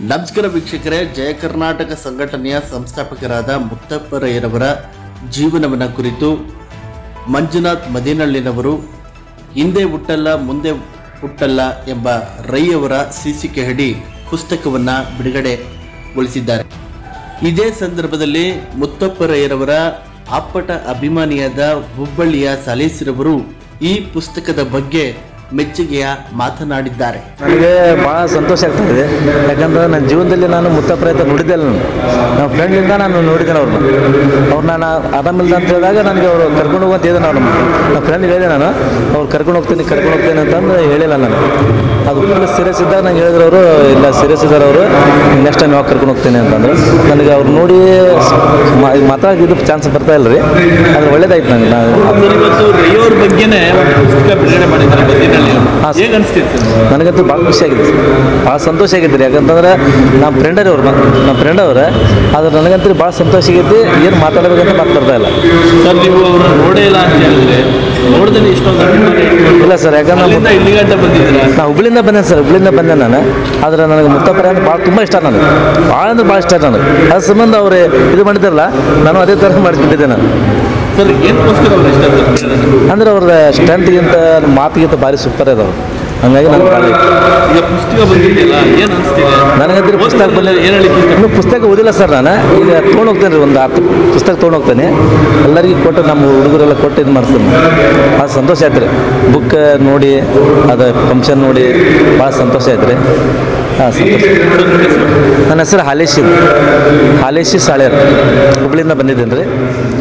ನಮಸ್ಕಾರ ವೀಕ್ಷಕರೇ ಜಯ ಕರ್ನಾಟಕ ಸಂಘಟನೆಯ ಸಂಸ್ಥಾಪಕರಾದ ಮುತ್ತಪ್ಪರಯ್ಯರವರ ಜೀವನವನ್ನ ಕುರಿತು ಮಂಜುನಾಥ್ ಮದಿನಳ್ಳಿನವರು ಹಿಂದೆ ಹುಟ್ಟಲ್ಲ ಮುಂದೆ ಹುಟ್ಟಲ್ಲ ಎಂಬ ರೈಯವರ ಸಿಸಿಕೆಹಡಿ ಪುಸ್ತಕವನ್ನ ಬಿಡುಗಡೆಗೊಳಿಸಿದ್ದಾರೆ ಇದೇ ಸಂದರ್ಭದಲ್ಲಿ ಮುತ್ತಪ್ಪರಯ್ಯರವರ ಅಪ್ಪಟ ಅಭಿಮಾನಿಯಾದ ಹುಬ್ಬಳ್ಳಿಯ ಸಲೀಸರವರು ಈ ಪುಸ್ತಕದ ಬಗ್ಗೆ ಮೆಚ್ಚುಗೆಯ ಮಾತನಾಡಿದ್ದಾರೆ ನನಗೆ ಭಾಳ ಸಂತೋಷ ಆಗ್ತಾ ಇದೆ ಯಾಕಂದ್ರೆ ನನ್ನ ಜೀವನದಲ್ಲಿ ನಾನು ಮುತ್ತ ಪ್ರಯತ್ನ ನೋಡಿದ್ದೆ ನಾನು ನಮ್ಮ ಫ್ರೆಂಡ್ಲಿಂದ ನಾನು ನೋಡಿದ್ದೇನೆ ಅವ್ರನ್ನ ಅವ್ರು ನಾನು ಆರಾಮಿಲ್ಲ ಅಂತ ಹೇಳಿದಾಗ ನನಗೆ ಅವರು ಕರ್ಕೊಂಡು ಹೋಗಂತ ಹೇಳಿದೆ ನಾನು ನಮ್ಮ ಫ್ರೆಂಡ್ಗೆ ಹೇಳಿದೆ ನಾನು ಅವ್ರು ಕರ್ಕೊಂಡು ಹೋಗ್ತೀನಿ ಕರ್ಕೊಂಡು ಹೋಗ್ತೀನಿ ಅಂತಂದು ಹೇಳಿಲ್ಲ ನಾನು ಅದು ಫುಲ್ ಸೀರಿಯಸ್ ಇದ್ದಾಗ ನಂಗೆ ಹೇಳಿದ್ರು ಅವರು ಇಲ್ಲ ಸೀರಿಯಸ್ ಇದ್ದಾರೆ ಅವರು ನೆಕ್ಸ್ಟ್ ಟೈಮ್ ಯಾವಾಗ ಕರ್ಕೊಂಡು ಹೋಗ್ತೀನಿ ಅಂತಂದ್ರು ನನಗೆ ಅವ್ರು ನೋಡಿ ಮಾ- ಮಾತಾಡಿದ್ದು ಚಾನ್ಸ್ ಬರ್ತಾ ಇಲ್ಲ ರೀ ಅದು ಒಳ್ಳೇದಾಯ್ತು ನನಗೆ ನಾನು ಸರ್ ಇವತ್ತು ರೈಯೋರ್ ಬಗ್ಗೆನೇ ಒಂದು ಪುಸ್ತಕ ಬಿಡುಗಡೆ ಮಾಡಿದ್ದಾರೆ ಬದಿನಲ್ಲಿ ಹಾಂ, ಸರ್. ಹೇಗೆ ಅನಿಸ್ತಿತ್ತು ಸರ್ ನನಗಂತೂ ಭಾಳ ಖುಷಿ ಆಗಿದೆ ಭಾಳ ಸಂತೋಷ ಆಗೈತೆ ರೀ ಯಾಕಂತಂದ್ರೆ ನಮ್ಮ ಫ್ರೆಂಡರಿ ಅವ್ರು ನಮ್ಮ ಫ್ರೆಂಡ್ ಅವ್ರೆ ಆದ್ರೆ ನನಗಂತೂ ಭಾಳ ಸಂತೋಷ ಆಗೈತಿ ಏನು ಮಾತಾಡಬೇಕಂತ ಮಾತು ಬರ್ತಾ ಇಲ್ಲ ಸರ್ ನೀವು ಅವ್ರನ್ನ ನೋಡೇ ಇಲ್ಲ ಅಂತ ಹೇಳಿದ್ರೆ ನೋಡಿದ್ರೆ ಇಷ್ಟೊಂದು ಅಭಿಮಾನ ಇಟ್ಕೊಂಡು ಇಲ್ಲ ಸರ್ ಯಾಕಂದ್ರೆ ಅಲ್ಲಿಂದ ಇಲ್ಲಿ ಗಂಟ ಬಂದಿದ್ದೀರಾ ನಾ ಹುಬ್ಳಿಂದ ಬಂದೆ ಸರ್ ಹುಬ್ಳಿಂದ ಬಂದೆ ನಾನು ಆದ್ರೆ ನನಗೆ ಮುತ್ತಪ್ಪರ ಅಂದ್ರೆ ಭಾಳ ತುಂಬ ಇಷ್ಟ ನನಗೆ ಭಾಳ ಅಂದ್ರೆ ಭಾಳ ಇಷ್ಟ ನನಗೆ ಅದ್ರ ಸಂಬಂಧ ಅವ್ರು ಇದು ಮಾಡಿದಾರಲ್ಲ ನಾನು ಅದೇ ಥರ ಮಾಡಿಬಿಟ್ಟಿದ್ದೆ ನಾನು ಸರ್ ಏನಕ್ಕೋಸ್ಕರ ಅವ್ರು ಇಷ್ಟ ಸರ್ ಅಂದ್ರೆ ಅವ್ರ ಸ್ಟ್ರೆಂತ್ಗಿಂತ ಮಾತಿಗಿಂತ ಭಾರಿ ಸೂಪರ್ ಇದಾವೆ ಹಂಗಾಗಿ ನನಗೆ ಭಾಳ ಇಷ್ಟ. ಈಗ ಪುಸ್ತಕ ಬಂದಿದೆಯಲ್ಲ ಏನು ಅನಿಸ್ತಿದೆ ನನಗಂದ್ರೆ ಪುಸ್ತಕ ಬಂದ ಏನು ಹೇಳಿ ಪುಸ್ತಕ ಇನ್ನೂ ಪುಸ್ತಕ ಓದಿಲ್ಲ ಸರ್ ನಾನು ಈಗ ತೊಗೊಂಡು ಹೋಗ್ತೇನೆ ರೀ ಒಂದು ಹತ್ತು ಪುಸ್ತಕ ತೊಗೊಂಡು ಹೋಗ್ತೇನೆ ಎಲ್ಲರಿಗೂ ಕೊಟ್ಟು ನಮ್ಮ ಹುಡುಗರೆಲ್ಲ ಕೊಟ್ಟು ಇದು ಮಾಡಿಸ್ತೀನಿ ಭಾಳ ಸಂತೋಷ ಆಯ್ತು ರೀ ಬುಕ್ ನೋಡಿ ಅದು ಫಂಕ್ಷನ್ ನೋಡಿ ಭಾಳ ಸಂತೋಷ ಆಯ್ತು ರೀ ಹಾಂ ಸಂತೋಷ ನನ್ನ ಹೆಸರು ಹಾಲೇಶಿ ಹಾಲೇಶಿ ಸಾಳ್ಯಾರ್ ಹುಬ್ಳಿಯಿಂದ ಬಂದಿದ್ದೇನೆ ರೀ